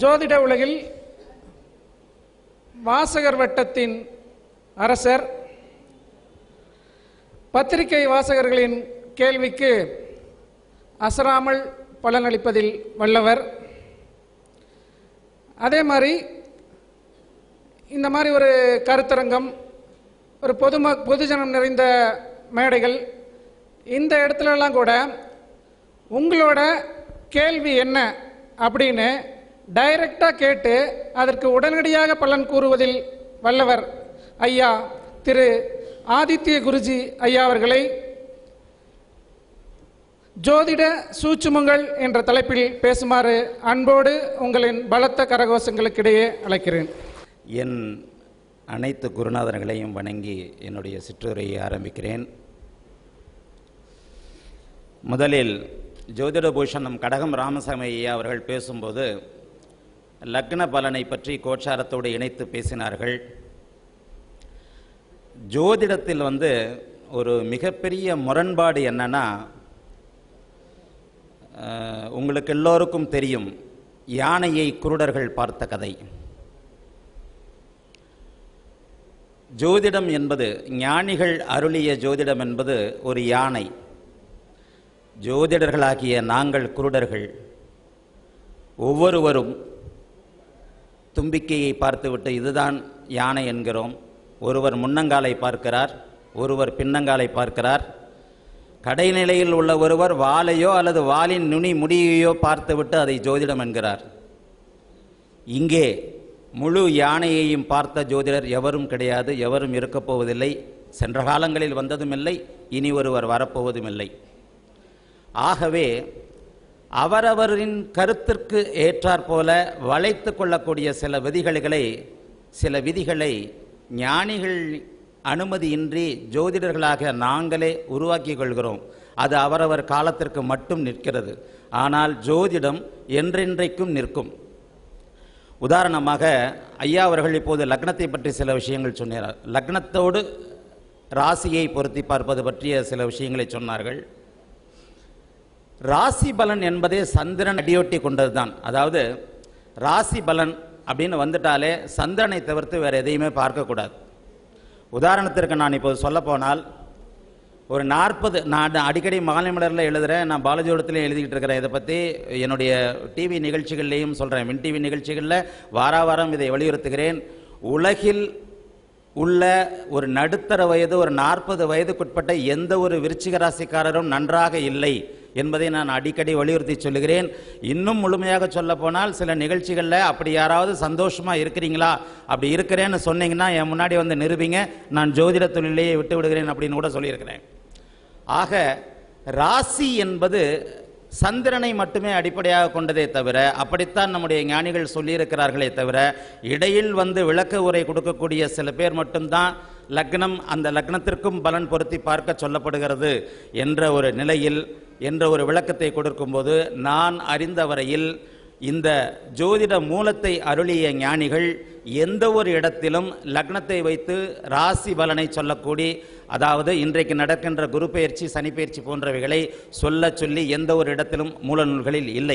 ஜோதிட உலகில் வாசகர் வட்டத்தின் அரசர் பத்திரிகை வாசகர்களின் கேள்விக்கு அசராமல் பலனளிப்பதில் வல்லவர் அதே மாதிரி இந்த மாதிரி ஒரு கருத்தரங்கம் ஒரு பொதும பொதுஜனம் நிறைந்த மேடைகள் இந்த இடத்துலலாம் கூட உங்களோட கேள்வி என்ன அப்படின்னு டைரக்டாக கேட்டு அதற்கு உடனடியாக பலன் கூறுவதில் வல்லவர் ஐயா திரு ஆதித்ய குருஜி ஐயா அவர்களை ஜோதிட சூட்சுமங்கள் என்ற தலைப்பில் பேசுமாறு அன்போடு உங்களின் பலத்த கரகோஷங்களுக்கிடையே அழைக்கிறேன் என் அனைத்து குருநாதர்களையும் வணங்கி என்னுடைய சிற்றுரையை ஆரம்பிக்கிறேன் முதலில் ஜோதிட பூஷணம் கடகம் ராமசாமி ஐயா அவர்கள் பேசும்போது லக்ன பலனை பற்றி கோச்சாரத்தோடு இணைத்து பேசினார்கள் ஜோதிடத்தில் வந்து ஒரு மிகப்பெரிய முரண்பாடு என்னன்னா அஹ், உங்களுக்கு எல்லோருக்கும் தெரியும் யானையை குருடர்கள் பார்த்த கதை ஜோதிடம் என்பது ஞானிகள் அருளிய ஜோதிடம் என்பது ஒரு யானை ஜோதிடர்களாகிய நாங்கள் குருடர்கள் ஒவ்வொருவரும் தும்பிக்கையை பார்த்துவிட்டு இதுதான் யானை என்கிறோம் ஒருவர் முன்னங்காலை பார்க்கிறார் ஒருவர் பின்னங்காலை பார்க்கிறார் கடைநிலையில் உள்ள ஒருவர் வாலையோ அல்லது வாலின் நுனி முடியையோ பார்த்துவிட்டு அதை ஜோதிடம் என்கிறார் இங்கே முழு யானையையும் பார்த்த ஜோதிடர் எவரும் கிடையாது எவரும் இருக்கப் போவதில்லை சென்ற காலங்களில் வந்ததும் இல்லை இனி ஒருவர் வரப்போவதும் இல்லை ஆகவே அவரவரின் கருத்திற்கு ஏற்றாற்போல வளைத்து கொள்ளக்கூடிய சில விதிகளை சில விதிகளை ஞானிகள் அனுமதியின்றி ஜோதிடர்களாக நாங்களே உருவாக்கிக் கொள்கிறோம் அது அவரவர் காலத்திற்கு மட்டும் நிற்கிறது ஆனால் ஜோதிடம் என்றென்றைக்கும் நிற்கும் உதாரணமாக ஐயா அவர்கள் இப்போது லக்னத்தை பற்றி சில விஷயங்கள் சொன்னார் லக்னத்தோடு ராசியை பொருத்தி பார்ப்பது பற்றிய சில விஷயங்களை சொன்னார்கள் ராசி பலன் என்பதே சந்திரன் அடியொட்டி கொண்டதுதான் அதாவது ராசி பலன் அப்படின்னு வந்துட்டாலே சந்திரனை தவிர்த்து வேறு எதையுமே பார்க்கக்கூடாது உதாரணத்திற்கு நான் இப்போது சொல்லப்போனால் ஒரு நாற்பது நான் அடிக்கடி மாலை மலரில் எழுதுகிறேன் நான் பாலஜோடத்துலையும் எழுதிக்கிட்டு இருக்கிறேன் இதை பற்றி என்னுடைய டிவி நிகழ்ச்சிகள்லையும் சொல்கிறேன் வின் டிவி நிகழ்ச்சிகளில் வார வாரம் இதை வலியுறுத்துகிறேன் உலகில் உள்ள ஒரு நடுத்தர வயது ஒரு நாற்பது வயதுக்குட்பட்ட எந்த ஒரு விருச்சிக ராசிக்காரரும் நன்றாக இல்லை என்பதை நான் அடிக்கடி வலியுறுத்தி சொல்லுகிறேன் இன்னும் முழுமையாக சொல்ல போனால் சில நிகழ்ச்சிகளில் அப்படி யாராவது சந்தோஷமா இருக்கிறீங்களா அப்படி இருக்கிறேன்னு சொன்னீங்கன்னா என் முன்னாடி வந்து நிரூபிங்க நான் ஜோதிட தொழிலையே விட்டு விடுகிறேன் அப்படின்னு கூட சொல்லியிருக்கிறேன் ஆக ராசி என்பது சந்திரனை மட்டுமே அடிப்படையாக கொண்டதே தவிர அப்படித்தான் நம்முடைய ஞானிகள் சொல்லியிருக்கிறார்களே தவிர இடையில் வந்து விளக்க உரை கொடுக்கக்கூடிய சில பேர் மட்டும்தான் லக்னம் அந்த லக்னத்திற்கும் பலன் பொருத்தி பார்க்க சொல்லப்படுகிறது என்ற ஒரு நிலையில் என்ற ஒரு விளக்கத்தை கொடுக்கும்போது நான் அறிந்த வரையில் இந்த ஜோதிட மூலத்தை அருளிய ஞானிகள் எந்த ஒரு இடத்திலும் லக்னத்தை வைத்து ராசி பலனை சொல்லக்கூடி அதாவது இன்றைக்கு நடக்கின்ற குரு பெயர்ச்சி சனி பெயர்ச்சி போன்றவைகளை சொல்ல சொல்லி எந்த ஒரு இடத்திலும் மூல நூல்களில் இல்லை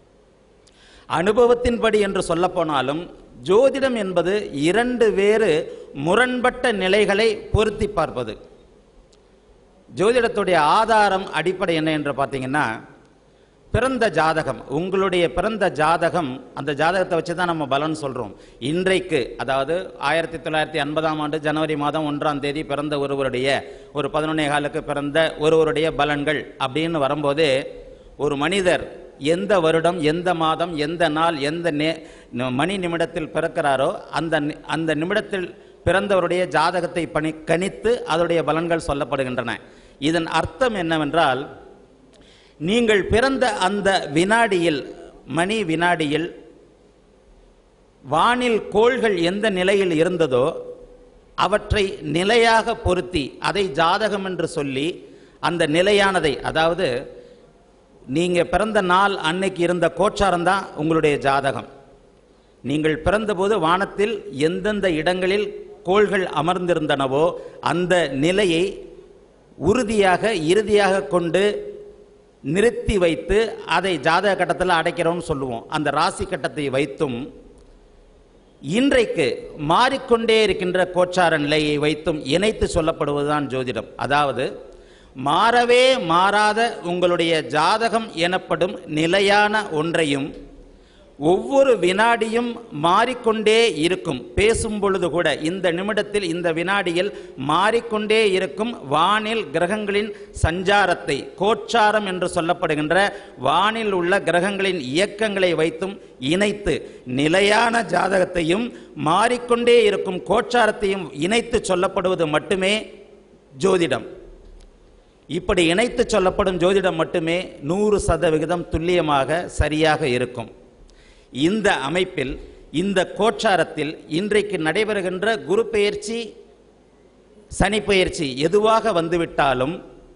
அனுபவத்தின்படி என்று சொல்லப்போனாலும் ஜோதிடம் என்பது இரண்டு வேறு முரண்பட்ட நிலைகளை பொருத்தி பார்ப்பது ஜோதிடத்துடைய ஆதாரம் அடிப்படை என்ன என்று பார்த்தீங்கன்னா பிறந்த ஜாதகம் உங்களுடைய பிறந்த ஜாதகம் அந்த ஜாதகத்தை வச்சு தான் நம்ம பலன் சொல்கிறோம் இன்றைக்கு அதாவது ஆயிரத்தி தொள்ளாயிரத்தி ஐம்பதாம் ஆண்டு ஜனவரி மாதம் ஒன்றாம் தேதி பிறந்த ஒருவருடைய ஒரு பதினொன்னே காலுக்கு பிறந்த ஒருவருடைய பலன்கள் அப்படின்னு வரும்போது ஒரு மனிதர் எந்த வருடம் எந்த மாதம் எந்த நாள் எந்த நே மணி நிமிடத்தில் பிறக்கிறாரோ அந்த நி- அந்த நிமிடத்தில் பிறந்தவருடைய ஜாதகத்தை பணி கணித்து அதனுடைய பலன்கள் சொல்லப்படுகின்றன இதன் அர்த்தம் என்னவென்றால் நீங்கள் பிறந்த அந்த வினாடியில் மணி வினாடியில் வானில் கோள்கள் எந்த நிலையில் இருந்ததோ அவற்றை நிலையாக பொருத்தி அதை ஜாதகம் என்று சொல்லி அந்த நிலையானதை அதாவது நீங்க பிறந்த நாள் அன்னைக்கு இருந்த கோச்சாரம் தான் உங்களுடைய ஜாதகம் நீங்கள் பிறந்தபோது வானத்தில் எந்தெந்த இடங்களில் கோள்கள் அமர்ந்திருந்தனவோ அந்த நிலையை உறுதியாக இறுதியாக கொண்டு நிறுத்தி வைத்து அதை ஜாதக கட்டத்தில் அடைக்கிறோம்னு சொல்லுவோம் அந்த ராசி கட்டத்தை வைத்தும் இன்றைக்கு மாறிக்கொண்டே இருக்கின்ற கோச்சார நிலையை வைத்தும் இணைத்து சொல்லப்படுவதுதான் ஜோதிடம் அதாவது மாறவே மாறாத உங்களுடைய ஜாதகம் எனப்படும் நிலையான ஒன்றையும் ஒவ்வொரு வினாடியும் மாறிக்கொண்டே இருக்கும் பேசும் பொழுது கூட இந்த நிமிடத்தில் இந்த வினாடியில் மாறிக்கொண்டே இருக்கும் வானில் கிரகங்களின் சஞ்சாரத்தை கோச்சாரம் என்று சொல்லப்படுகின்ற வானில் உள்ள கிரகங்களின் இயக்கங்களை வைத்தும் இணைத்து நிலையான ஜாதகத்தையும் மாறிக்கொண்டே இருக்கும் கோச்சாரத்தையும் இணைத்து சொல்லப்படுவது மட்டுமே ஜோதிடம் இப்படி இணைத்து சொல்லப்படும் ஜோதிடம் மட்டுமே நூறு சதவிகிதம் துல்லியமாக சரியாக இருக்கும் இந்த அமைப்பில் இந்த கோச்சாரத்தில் இன்றைக்கு நடைபெறுகின்ற குரு பெயர்ச்சி சனி பெயர்ச்சி எதுவாக வந்துவிட்டாலும்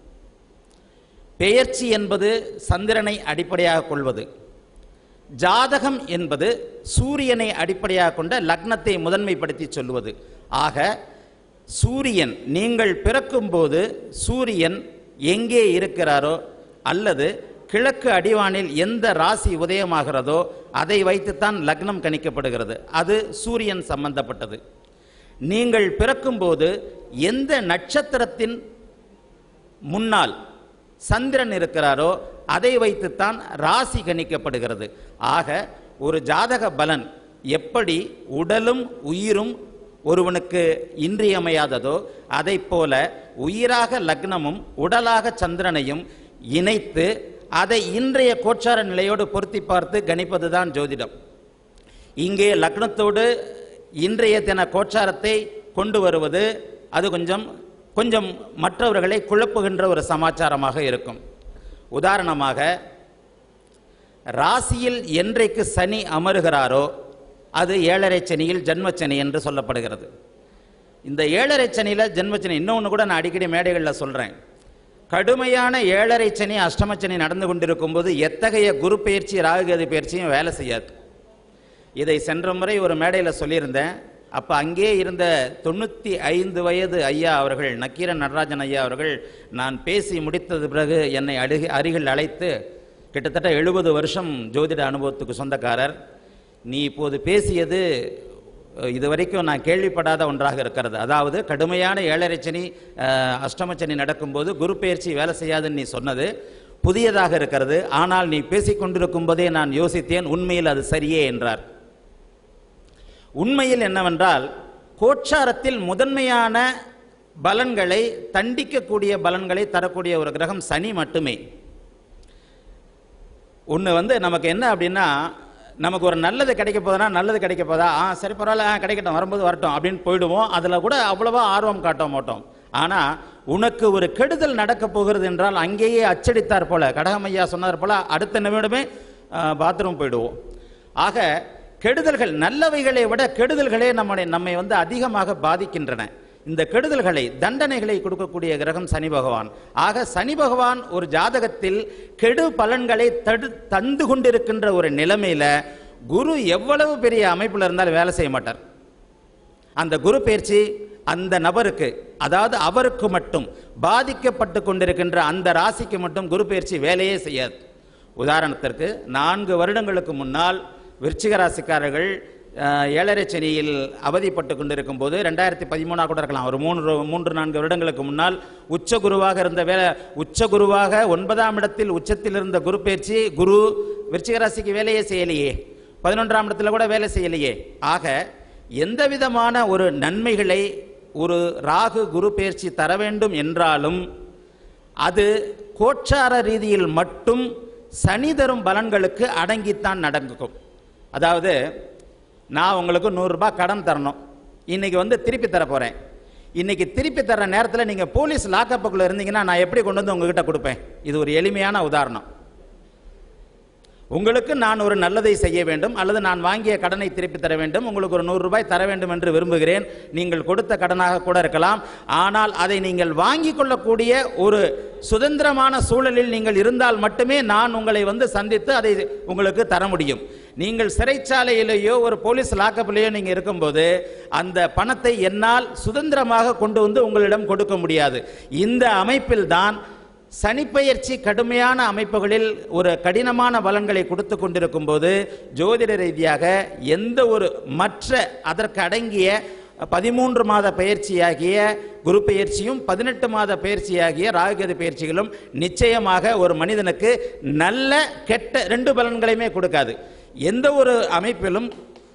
பெயர்ச்சி என்பது சந்திரனை அடிப்படையாக கொள்வது ஜாதகம் என்பது சூரியனை அடிப்படையாக கொண்ட லக்னத்தை முதன்மைப்படுத்தி சொல்லுவது ஆக சூரியன் நீங்கள் பிறக்கும்போது சூரியன் எங்கே இருக்கிறாரோ அல்லது கிழக்கு அடிவானில் எந்த ராசி உதயமாகிறதோ அதை வைத்துத்தான் லக்னம் கணிக்கப்படுகிறது அது சூரியன் சம்பந்தப்பட்டது நீங்கள் பிறக்கும்போது எந்த நட்சத்திரத்தின் முன்னால் சந்திரன் இருக்கிறாரோ அதை வைத்துத்தான் ராசி கணிக்கப்படுகிறது ஆக ஒரு ஜாதக பலன் எப்படி உடலும் உயிரும் ஒருவனுக்கு இன்றியமையாததோ அதை போல உயிராக லக்னமும் உடலாக சந்திரனையும் இணைத்து அதை இன்றைய கோச்சார நிலையோடு பொருத்தி பார்த்து கணிப்பதுதான் ஜோதிடம் இங்கே லக்னத்தோடு இன்றைய தின கோச்சாரத்தை கொண்டு வருவது அது கொஞ்சம் கொஞ்சம் மற்றவர்களை குழப்புகின்ற ஒரு சமாச்சாரமாக இருக்கும் உதாரணமாக ராசியில் என்றைக்கு சனி அமருகிறாரோ அது ஏழரை சனியில் ஜன்மச்சனி என்று சொல்லப்படுகிறது இந்த ஏழரை சனியில் ஜென்மச்சனி இன்னொன்று கூட நான் அடிக்கடி மேடைகளில் சொல்கிறேன் கடுமையான ஏழரை சனி அஷ்டமச்சனி நடந்து கொண்டிருக்கும் போது எத்தகைய குரு பயிற்சி ராகுகதி பயிற்சியும் வேலை செய்யாது இதை சென்ற முறை ஒரு மேடையில் சொல்லியிருந்தேன் அப்போ அங்கே இருந்த தொண்ணூற்றி ஐந்து வயது ஐயா அவர்கள் நக்கீரன் நடராஜன் ஐயா அவர்கள் நான் பேசி முடித்தது பிறகு என்னை அருகி அருகில் அழைத்து கிட்டத்தட்ட எழுபது வருஷம் ஜோதிட அனுபவத்துக்கு சொந்தக்காரர் நீ இப்போது பேசியது அஹ், இதுவரைக்கும் நான் கேள்விப்படாத ஒன்றாக இருக்கிறது அதாவது கடுமையான ஏழரை சனி அஹ், அஷ்டமச்சனி நடக்கும்போது குரு பெயர்ச்சி வேலை செய்யாதுன்னு நீ சொன்னது புதியதாக இருக்கிறது ஆனால் நீ பேசிக் கொண்டிருக்கும் போதே நான் யோசித்தேன் உண்மையில் அது சரியே என்றார் உண்மையில் என்னவென்றால் கோச்சாரத்தில் முதன்மையான பலன்களை தண்டிக்கக்கூடிய பலன்களை தரக்கூடிய ஒரு கிரகம் சனி மட்டுமே ஒன்று வந்து நமக்கு என்ன அப்படின்னா நமக்கு ஒரு நல்லது கிடைக்க போதா நல்லது கிடைக்க போதா ஆ சரி பரவாயில்ல ஆ, கிடைக்கட்டும் வரும்போது வரட்டும் அப்படின்னு போயிடுவோம் அதில் கூட அவ்வளவா ஆர்வம் காட்ட மாட்டோம் ஆனால் உனக்கு ஒரு கெடுதல் நடக்க போகிறது என்றால் அங்கேயே அச்சடித்தார் போல கடகமையா சொன்னார் போல அடுத்த நிமிடமே பாத்ரூம் போயிடுவோம் ஆக கெடுதல்கள் நல்லவைகளை விட கெடுதல்களே நம்முடைய நம்மை வந்து அதிகமாக பாதிக்கின்றன இந்த கெடுதல்களை தண்டனைகளை கொடுக்கக்கூடிய கிரகம் சனி பகவான் ஆக சனி பகவான் ஒரு ஜாதகத்தில் கெடு பலன்களை தடு தந்து கொண்டிருக்கின்ற ஒரு நிலைமையில குரு எவ்வளவு பெரிய அமைப்புல இருந்தாலும் வேலை செய்ய மாட்டார் அந்த குரு பயிற்சி அந்த நபருக்கு அதாவது அவருக்கு மட்டும் பாதிக்கப்பட்டு கொண்டிருக்கின்ற அந்த ராசிக்கு மட்டும் குரு பயிற்சி வேலையே செய்யாது உதாரணத்திற்கு நான்கு வருடங்களுக்கு முன்னால் விருச்சிக ராசிக்காரர்கள் அஹ், ஏழரை சனியில் அவதிப்பட்டு கொண்டிருக்கும் போது ரெண்டாயிரத்தி பதிமூணாக கூட இருக்கலாம் ஒரு மூன்று மூன்று நான்கு வருடங்களுக்கு முன்னால் உச்ச குருவாக இருந்த வேலை உச்ச குருவாக ஒன்பதாம் இடத்தில் உச்சத்தில் இருந்த குரு பயிற்சி குரு விருச்சிக ராசிக்கு வேலையே செய்யலையே பதினொன்றாம் இடத்துல கூட வேலை செய்யலையே ஆக எந்த விதமான ஒரு நன்மைகளை ஒரு ராகு குரு பயிற்சி தர வேண்டும் என்றாலும் அது கோச்சார ரீதியில் மட்டும் சனி தரும் பலன்களுக்கு அடங்கித்தான் நடக்கும் அதாவது நான் உங்களுக்கு நூறுரூபா கடன் தரணும் இன்னைக்கு வந்து திருப்பி தர போகிறேன் இன்னைக்கு திருப்பி தர நேரத்தில் நீங்கள் போலீஸ் லாக்கப்புக்குள்ளே இருந்தீங்கன்னா நான் எப்படி கொண்டு வந்து உங்ககிட்ட கொடுப்பேன் இது ஒரு எளிமையான உதாரணம் உங்களுக்கு நான் ஒரு நல்லதை செய்ய வேண்டும் அல்லது நான் வாங்கிய கடனை திருப்பி தர வேண்டும் உங்களுக்கு ஒரு நூறு ரூபாய் தர வேண்டும் என்று விரும்புகிறேன் நீங்கள் கொடுத்த கடனாக கூட இருக்கலாம் ஆனால் அதை நீங்கள் வாங்கிக் கொள்ளக்கூடிய ஒரு சுதந்திரமான சூழலில் நீங்கள் இருந்தால் மட்டுமே நான் உங்களை வந்து சந்தித்து அதை உங்களுக்கு தர முடியும் நீங்கள் சிறைச்சாலையிலேயோ ஒரு போலீஸ் லாக்கப்பிலேயோ நீங்கள் இருக்கும்போது அந்த பணத்தை என்னால் சுதந்திரமாக கொண்டு வந்து உங்களிடம் கொடுக்க முடியாது இந்த அமைப்பில் தான் சனிப்பெயர்ச்சி கடுமையான அமைப்புகளில் ஒரு கடினமான பலன்களை கொடுத்து கொண்டிருக்கும் போது ஜோதிட ரீதியாக எந்த ஒரு மற்ற அதற்கு அடங்கிய பதிமூன்று மாத பயிற்சியாகிய குரு பயிற்சியும் பதினெட்டு மாத பயிற்சியாகிய ராகுகேது பயிற்சிகளும் நிச்சயமாக ஒரு மனிதனுக்கு நல்ல கெட்ட ரெண்டு பலன்களையுமே கொடுக்காது எந்த ஒரு அமைப்பிலும்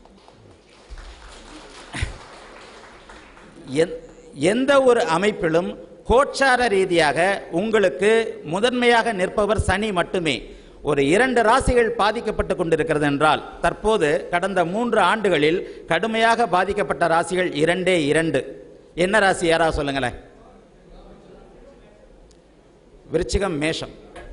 எந்- எந்த ஒரு அமைப்பிலும் கோச்சார ரீதியாக உங்களுக்கு முதன்மையாக நிற்பவர் சனி மட்டுமே ஒரு இரண்டு ராசிகள் பாதிக்கப்பட்டு கொண்டிருக்கிறது என்றால் தற்போது கடந்த மூன்று ஆண்டுகளில் கடுமையாக பாதிக்கப்பட்ட ராசிகள் இரண்டே இரண்டு என்ன ராசி யாரா சொல்லுங்களேன் விருச்சிகம் மேஷம்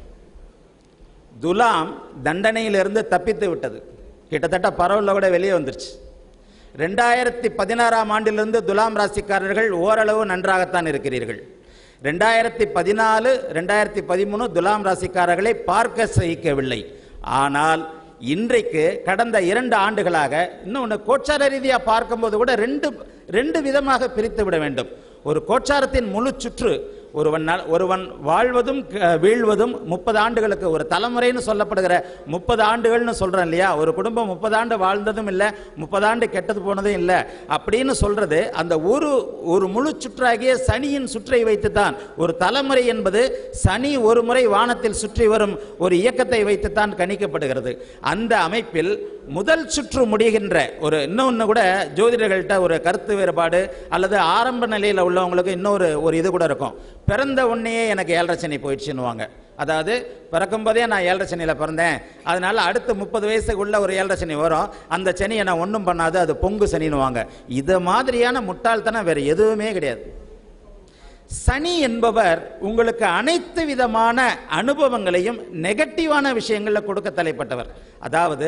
துலாம் தண்டனையிலிருந்து தப்பித்து விட்டது கிட்டத்தட்ட பரவல கூட வெளியே வந்துருச்சு ரெண்டாயிரத்தி பதினாறாம் ஆண்டிலிருந்து துலாம் ராசிக்காரர்கள் ஓரளவு நன்றாகத்தான் இருக்கிறீர்கள் ரெண்டாயிரத்தி பதினாலு ரெண்டாயிரத்தி பதிமூணு துலாம் ராசிக்காரர்களை பார்க்க சகிக்கவில்லை ஆனால் இன்றைக்கு கடந்த இரண்டு ஆண்டுகளாக இன்னொன்று கோச்சார ரீதியாக பார்க்கும்போது கூட ரெண்டு ரெண்டு விதமாக பிரித்து விட வேண்டும் ஒரு கோச்சாரத்தின் முழு சுற்று ஒருவன் நல்- ஒருவன் வாழ்வதும் க- வீழ்வதும் முப்பது ஆண்டுகளுக்கு ஒரு தலைமுறைன்னு சொல்லப்படுகிற முப்பது ஆண்டுகள்னு சொல்றேன் இல்லையா ஒரு குடும்பம் முப்பது ஆண்டு வாழ்ந்ததும் இல்லை முப்பது ஆண்டு கெட்டது போனதும் இல்லை அப்படின்னு சொல்றது அந்த ஒரு ஒரு முழு சுற்றாகிய சனியின் சுற்றை வைத்துத்தான் ஒரு தலைமுறை என்பது சனி ஒரு முறை வானத்தில் சுற்றி வரும் ஒரு இயக்கத்தை வைத்துத்தான் கணிக்கப்படுகிறது அந்த அமைப்பில் முதல் சுற்று முடிகின்ற ஒரு இன்னொன்று கூட ஜோதிடர்கள்ட்ட ஒரு கருத்து வேறுபாடு அல்லது ஆரம்ப நிலையில் உள்ளவங்களுக்கு இன்னொரு ஒரு இது கூட இருக்கும் பிறந்த உடனேயே எனக்கு ஏழரை சனி போயிடுச்சுன்னுவாங்க அதாவது பிறக்கும்போதே நான் ஏழரை சனியில் பிறந்தேன் அதனால அடுத்து முப்பது வயசுக்குள்ள ஒரு ஏழரை சனி வரும் அந்த சனியை நான் ஒன்றும் பண்ணாது அது பொங்கு சனின்னுவாங்க இது மாதிரியான முட்டாள்தனம் வேற எதுவுமே கிடையாது சனி என்பவர் உங்களுக்கு அனைத்து விதமான அனுபவங்களையும் நெகட்டிவான விஷயங்களில் கொடுக்க தலைப்பட்டவர் அதாவது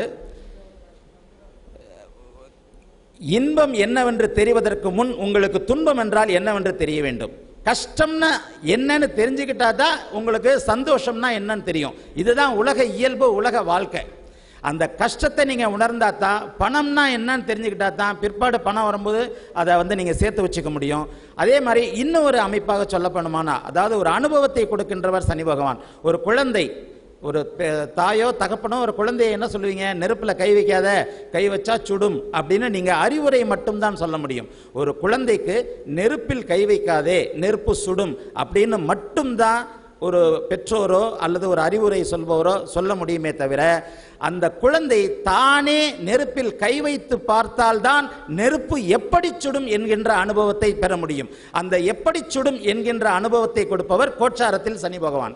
இன்பம் என்னவென்று தெரிவதற்கு முன் உங்களுக்கு துன்பம் என்றால் என்னவென்று தெரிய வேண்டும் கஷ்டம்னா என்னன்னு தெரிஞ்சுக்கிட்டா தான் உங்களுக்கு சந்தோஷம்னா என்னன்னு தெரியும் இதுதான் உலக இயல்பு உலக வாழ்க்கை அந்த கஷ்டத்தை நீங்கள் உணர்ந்தா தான் பணம்னா என்னன்னு தெரிஞ்சுக்கிட்டா தான் பிற்பாடு பணம் வரும்போது அதை வந்து நீங்கள் சேர்த்து வச்சுக்க முடியும் அதே மாதிரி இன்னும் ஒரு அமைப்பாக சொல்லப்படுமானா அதாவது ஒரு அனுபவத்தை கொடுக்கின்றவர் சனி பகவான் ஒரு குழந்தை ஒரு பெ- தாயோ தகப்பனோ ஒரு குழந்தையை என்ன சொல்லுவீங்க நெருப்பில் கை வைக்காத கை வச்சா சுடும் அப்படின்னு நீங்கள் அறிவுரை மட்டும்தான் சொல்ல முடியும் ஒரு குழந்தைக்கு நெருப்பில் கை வைக்காதே நெருப்பு சுடும் அப்படின்னு மட்டும்தான் ஒரு பெற்றோரோ அல்லது ஒரு அறிவுரை சொல்பவரோ சொல்ல முடியுமே தவிர அந்த குழந்தை தானே நெருப்பில் கை வைத்து பார்த்தால்தான் நெருப்பு எப்படி சுடும் என்கின்ற அனுபவத்தை பெற முடியும் அந்த எப்படி சுடும் என்கின்ற அனுபவத்தை கொடுப்பவர் கோச்சாரத்தில் சனி பகவான்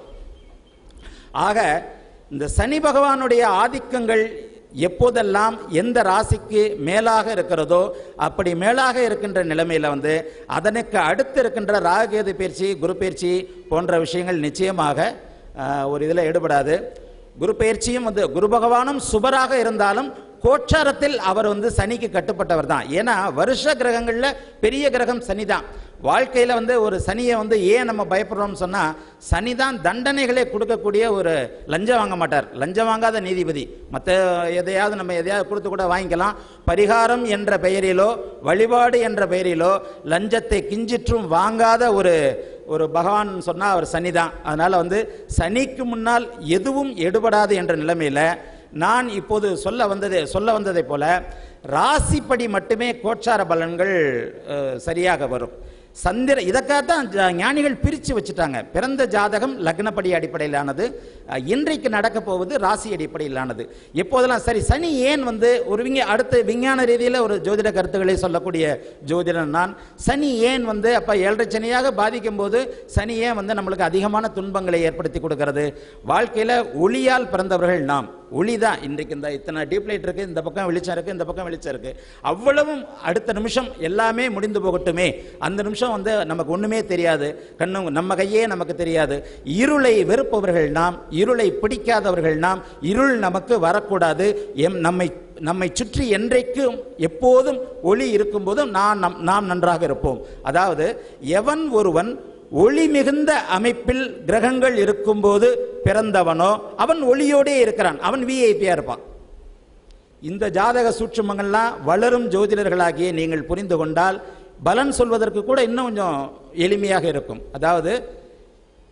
ஆக இந்த சனி பகவானுடைய ஆதிக்கங்கள் எப்போதெல்லாம் எந்த ராசிக்கு மேலாக இருக்கிறதோ அப்படி மேலாக இருக்கின்ற நிலைமையில் வந்து அதனுக்கு அடுத்து இருக்கின்ற ராகுகேது பயிற்சி குரு பயிற்சி போன்ற விஷயங்கள் நிச்சயமாக ஆஹ், ஒரு இதில் ஈடுபடாது குரு பயிற்சியும் வந்து குரு பகவானும் சுபராக இருந்தாலும் கோச்சாரத்தில் அவர் வந்து சனிக்கு கட்டுப்பட்டவர் தான் ஏன்னா வருஷ கிரகங்களில் பெரிய கிரகம் சனி தான் வாழ்க்கையில் வந்து ஒரு சனியை வந்து ஏன் நம்ம பயப்படுறோம்னு சொன்னால் சனி தான் தண்டனைகளே கொடுக்கக்கூடிய ஒரு லஞ்சம் வாங்க மாட்டார் லஞ்சம் வாங்காத நீதிபதி மற்ற எதையாவது நம்ம எதையாவது கொடுத்து கூட வாங்கிக்கலாம் பரிகாரம் என்ற பெயரிலோ வழிபாடு என்ற பெயரிலோ லஞ்சத்தை கிஞ்சிற்றும் வாங்காத ஒரு ஒரு பகவான் சொன்னால் அவர் சனி தான் அதனால் வந்து சனிக்கு முன்னால் எதுவும் எடுபடாது என்ற நிலைமையில் நான் இப்போது சொல்ல வந்தது சொல்ல வந்ததை போல ராசிப்படி மட்டுமே கோச்சார பலன்கள் அஹ், சரியாக வரும் சந்திர இதற்காகத்தான் ஜ- ஞானிகள் பிரித்து வச்சுட்டாங்க பிறந்த ஜாதகம் லக்னப்படி அடிப்படையிலானது அஹ், இன்றைக்கு நடக்க போவது ராசி அடிப்படையிலானது எப்போதெல்லாம் சரி சனி ஏன் வந்து ஒரு விஞ்ஞ அடுத்து விஞ்ஞான ரீதியில் ஒரு ஜோதிட கருத்துக்களை சொல்லக்கூடிய ஜோதிடன் நான் சனி ஏன் வந்து அப்போ ஏழரை சனியாக பாதிக்கும் போது சனி ஏன் வந்து நம்மளுக்கு அதிகமான துன்பங்களை ஏற்படுத்தி கொடுக்கிறது வாழ்க்கையில் ஒளியால் பிறந்தவர்கள் நாம் ஒளி தான் இன்றைக்கு இந்த இத்தனை டியூப்லைட் இருக்கு இந்த பக்கம் வெளிச்சம் இருக்கு இந்த பக்கம் வெளிச்சம் இருக்கு அவ்வளவும் அடுத்த நிமிஷம் எல்லாமே முடிந்து போகட்டுமே அந்த நிமிஷம் வந்து நமக்கு ஒண்ணுமே தெரியாது கண்ணு நம்ம கையே நமக்கு தெரியாது இருளை வெறுப்பவர்கள் நாம் இருளை பிடிக்காதவர்கள் நாம் இருள் நமக்கு வரக்கூடாது எம் நம்மை நம்மை சுற்றி என்றைக்கும் எப்போதும் ஒளி இருக்கும்போதும் நான் நம் நாம் நன்றாக இருப்போம் அதாவது எவன் ஒருவன் ஒளி மிகுந்த அமைப்பில் கிரகங்கள் இருக்கும்போது பிறந்தவனோ அவன் ஒளியோடே இருக்கிறான் அவன் விஐபியா இருப்பான் இந்த ஜாதக சூட்சுமங்கள்லாம் வளரும் ஜோதிடர்களாகிய நீங்கள் புரிந்து கொண்டால் பலன் சொல்வதற்கு கூட இன்னும் கொஞ்சம் எளிமையாக இருக்கும் அதாவது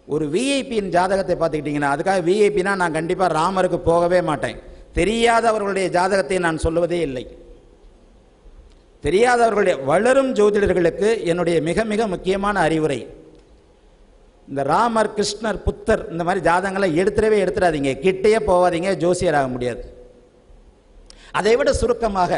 ஒரு விஐபியின் ஜாதகத்தை பார்த்துக்கிட்டிங்கன்னா அதுக்காக விஐபினா நான் கண்டிப்பாக ராமருக்கு போகவே மாட்டேன் தெரியாதவர்களுடைய ஜாதகத்தை நான் சொல்லுவதே இல்லை தெரியாதவர்களுடைய வளரும் ஜோதிடர்களுக்கு என்னுடைய மிக மிக முக்கியமான அறிவுரை இந்த ராமர் கிருஷ்ணர் புத்தர் இந்த மாதிரி ஜாதகங்களை எடுத்துடவே எடுத்துடாதீங்க கிட்டேயே போகாதீங்க ஜோசியர் ஆக முடியாது அதை விட சுருக்கமாக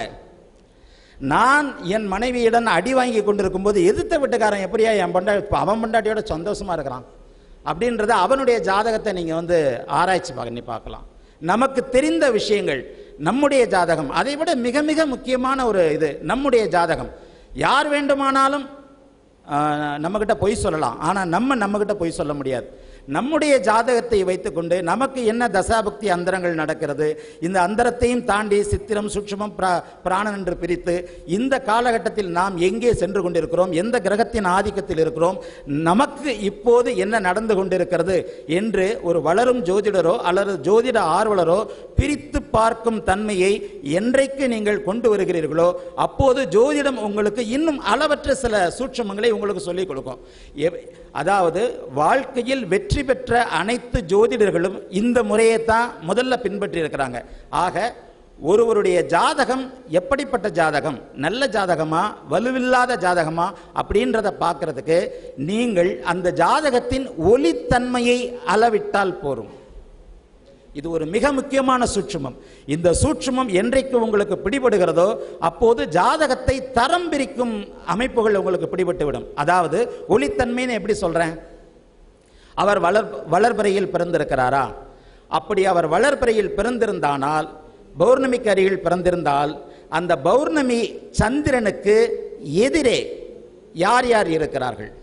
நான் என் மனைவியிடம் அடி வாங்கி கொண்டிருக்கும் போது எதிர்த்த வீட்டுக்காரன் எப்படியா என் பண்டா அவன் பண்டாட்டியோட சந்தோஷமா இருக்கிறான் அப்படின்றத அவனுடைய ஜாதகத்தை நீங்க வந்து ஆராய்ச்சி பண்ணி பார்க்கலாம் நமக்கு தெரிந்த விஷயங்கள் நம்முடைய ஜாதகம் அதை விட மிக மிக முக்கியமான ஒரு இது நம்முடைய ஜாதகம் யார் வேண்டுமானாலும் ஆஹ், நம்மகிட்ட பொய் சொல்லலாம் ஆனால் நம்ம நம்மகிட்ட பொய் சொல்ல முடியாது நம்முடைய ஜாதகத்தை வைத்துக்கொண்டு நமக்கு என்ன தசாபக்தி அந்தரங்கள் நடக்கிறது இந்த அந்தரத்தையும் தாண்டி சித்திரம் சூட்சுமம் பிரா பிராணன் என்று பிரித்து இந்த காலகட்டத்தில் நாம் எங்கே சென்று கொண்டிருக்கிறோம் எந்த கிரகத்தின் ஆதிக்கத்தில் இருக்கிறோம் நமக்கு இப்போது என்ன நடந்து கொண்டிருக்கிறது என்று ஒரு வளரும் ஜோதிடரோ அல்லது ஜோதிட ஆர்வலரோ பிரித்து பார்க்கும் தன்மையை என்றைக்கு நீங்கள் கொண்டு வருகிறீர்களோ அப்போது ஜோதிடம் உங்களுக்கு இன்னும் அளவற்ற சில சூட்சமங்களை உங்களுக்கு சொல்லிக் கொடுக்கும் எவ்- அதாவது வாழ்க்கையில் வெற்றி பெற்ற அனைத்து ஜோதிடர்களும் இந்த முறையை தான் முதல்ல பின்பற்றி இருக்கிறாங்க ஆக ஒருவருடைய ஜாதகம் எப்படிப்பட்ட ஜாதகம் நல்ல ஜாதகமா வலுவில்லாத ஜாதகமா அப்படின்றத பார்க்கறதுக்கு நீங்கள் அந்த ஜாதகத்தின் ஒளித்தன்மையை அளவிட்டால் போரும் இது ஒரு மிக முக்கியமான சூட்சுமம் இந்த சூட்சுமம் என்றைக்கு உங்களுக்கு பிடிபடுகிறதோ அப்போது ஜாதகத்தை தரம் பிரிக்கும் அமைப்புகள் உங்களுக்கு பிடிபட்டு விடும் அதாவது ஒளித்தன்மைன்னு எப்படி சொல்றேன் அவர் வளர் வளர்பிறையில் பிறந்திருக்கிறாரா அப்படி அவர் வளர்பிறையில் பிறந்திருந்தானால் பௌர்ணமிக்கு அருகில் பிறந்திருந்தால் அந்த பௌர்ணமி சந்திரனுக்கு எதிரே யார் யார் இருக்கிறார்கள்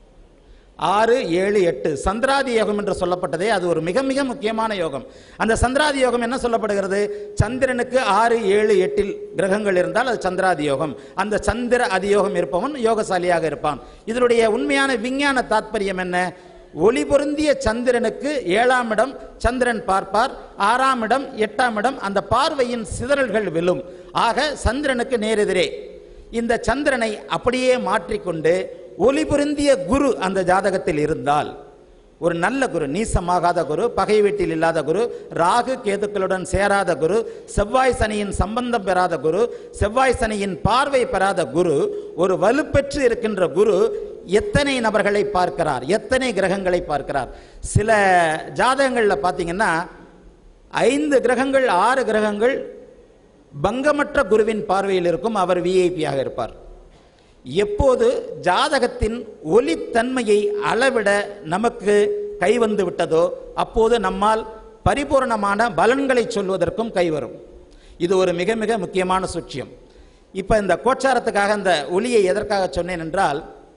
ஆறு ஏழு எட்டு சந்திராதி யோகம் என்று சொல்லப்பட்டதே அது ஒரு மிக மிக முக்கியமான யோகம் அந்த சந்திராதி யோகம் என்ன சொல்லப்படுகிறது சந்திரனுக்கு ஆறு ஏழு எட்டில் கிரகங்கள் இருந்தால் அது சந்திராதி யோகம் அந்த சந்திர அதியோகம் இருப்பவன் யோகசாலியாக இருப்பான் இதனுடைய உண்மையான விஞ்ஞான தாத்பரியம் என்ன ஒளி பொருந்திய சந்திரனுக்கு ஏழாம் இடம் சந்திரன் பார்ப்பார் ஆறாம் இடம் எட்டாம் இடம் அந்த பார்வையின் சிதறல்கள் விழும் ஆக சந்திரனுக்கு நேரெதிரே இந்த சந்திரனை அப்படியே மாற்றிக்கொண்டு ஒளி பொருந்திய குரு அந்த ஜாதகத்தில் இருந்தால் ஒரு நல்ல குரு நீசமாகாத குரு பகை வீட்டில் இல்லாத குரு ராகு கேதுக்களுடன் சேராத குரு செவ்வாய் சனியின் சம்பந்தம் பெறாத குரு செவ்வாய் சனியின் பார்வை பெறாத குரு ஒரு வலுப்பெற்று இருக்கின்ற குரு எத்தனை நபர்களை பார்க்கிறார் எத்தனை கிரகங்களை பார்க்கிறார் சில ஜாதகங்களில் பார்த்தீங்கன்னா ஐந்து கிரகங்கள் ஆறு கிரகங்கள் பங்கமற்ற குருவின் பார்வையில் இருக்கும் அவர் விஐபியாக இருப்பார் எப்போது ஜாதகத்தின் ஒளித்தன்மையை அளவிட நமக்கு கைவந்து விட்டதோ அப்போது நம்மால் பரிபூரணமான பலன்களை சொல்வதற்கும் கைவரும் இது ஒரு மிக மிக முக்கியமான சூட்சியம் இப்போ இந்த கோச்சாரத்துக்காக இந்த ஒளியை எதற்காக சொன்னேன் என்றால்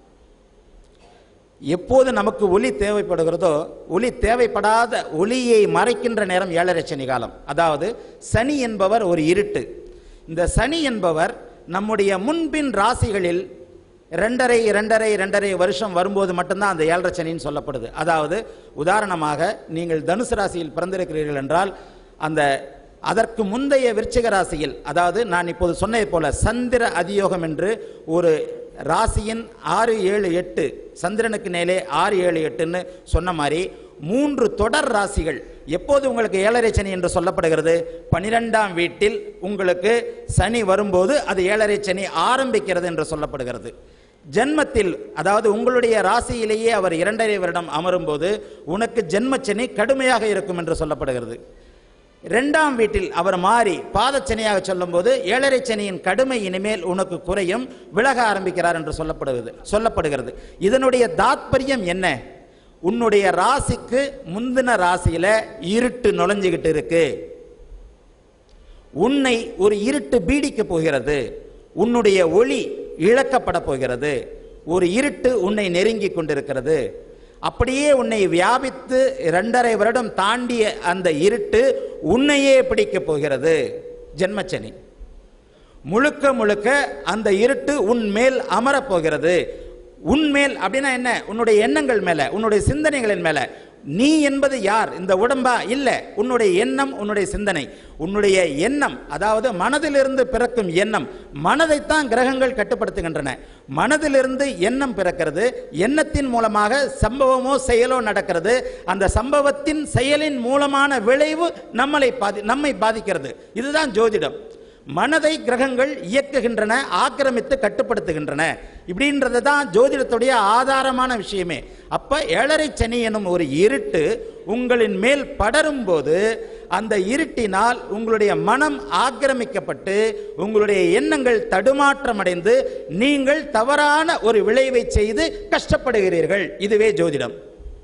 எப்போது நமக்கு ஒளி தேவைப்படுகிறதோ ஒளி தேவைப்படாத ஒளியை மறைக்கின்ற நேரம் ஏழரை சனி காலம் அதாவது சனி என்பவர் ஒரு இருட்டு இந்த சனி என்பவர் நம்முடைய முன்பின் ராசிகளில் ரெண்டரை ரெண்டரை ரெண்டரை வருஷம் வரும்போது மட்டும்தான் அந்த ஏழரை சனின்னு சொல்லப்படுது அதாவது உதாரணமாக நீங்கள் தனுசு ராசியில் பிறந்திருக்கிறீர்கள் என்றால் அந்த அதற்கு முந்தைய விருச்சிக ராசியில் அதாவது நான் இப்போது சொன்னது போல சந்திர அதியோகம் என்று ஒரு ராசியின் ஆறு ஏழு எட்டு சந்திரனுக்கு மேலே ஆறு ஏழு எட்டுன்னு சொன்ன மாதிரி மூன்று தொடர் ராசிகள் எப்போது உங்களுக்கு ஏழரை சனி என்று சொல்லப்படுகிறது பனிரெண்டாம் வீட்டில் உங்களுக்கு சனி வரும்போது அது ஏழரை சனி ஆரம்பிக்கிறது என்று சொல்லப்படுகிறது ஜென்மத்தில் அதாவது உங்களுடைய ராசியிலேயே அவர் இரண்டரை வருடம் அமரும்போது உனக்கு ஜென்மச்சனி கடுமையாக இருக்கும் என்று சொல்லப்படுகிறது இரண்டாம் வீட்டில் அவர் மாறி பாதச்சனியாக சொல்லும்போது ஏழரை சனியின் கடுமை இனிமேல் உனக்கு குறையும் விலக ஆரம்பிக்கிறார் என்று சொல்லப்படுகிறது சொல்லப்படுகிறது இதனுடைய தாத்பரியம் என்ன உன்னுடைய ராசிக்கு முந்தின ராசியில இருட்டு நுழைஞ்சுகிட்டு இருக்கு உன்னை ஒரு இருட்டு பீடிக்க போகிறது உன்னுடைய ஒளி இழக்கப்பட போகிறது ஒரு இருட்டு உன்னை நெருங்கி கொண்டிருக்கிறது அப்படியே உன்னை வியாபித்து இரண்டரை வருடம் தாண்டிய அந்த இருட்டு உன்னையே பிடிக்கப் போகிறது ஜென்மச்சனி முழுக்க முழுக்க அந்த இருட்டு உன் மேல் அமரப் போகிறது உன்மேல் அப்படின்னா என்ன உன்னுடைய எண்ணங்கள் மேல உன்னுடைய சிந்தனைகளின் மேல நீ என்பது யார் இந்த உடம்பா இல்ல உன்னுடைய எண்ணம் உன்னுடைய சிந்தனை உன்னுடைய எண்ணம் அதாவது மனதிலிருந்து பிறக்கும் எண்ணம் மனதைத்தான் கிரகங்கள் கட்டுப்படுத்துகின்றன மனதிலிருந்து எண்ணம் பிறக்கிறது எண்ணத்தின் மூலமாக சம்பவமோ செயலோ நடக்கிறது அந்த சம்பவத்தின் செயலின் மூலமான விளைவு நம்மளை பாதி நம்மை பாதிக்கிறது இதுதான் ஜோதிடம் மனதை கிரகங்கள் இயக்குகின்றன ஆக்கிரமித்து கட்டுப்படுத்துகின்றன இப்படின்றது தான் ஜோதிடத்துடைய ஆதாரமான விஷயமே அப்ப ஏழரை சனி எனும் ஒரு இருட்டு உங்களின் மேல் படரும் போது அந்த இருட்டினால் உங்களுடைய மனம் ஆக்கிரமிக்கப்பட்டு உங்களுடைய எண்ணங்கள் தடுமாற்றமடைந்து நீங்கள் தவறான ஒரு விளைவை செய்து கஷ்டப்படுகிறீர்கள் இதுவே ஜோதிடம்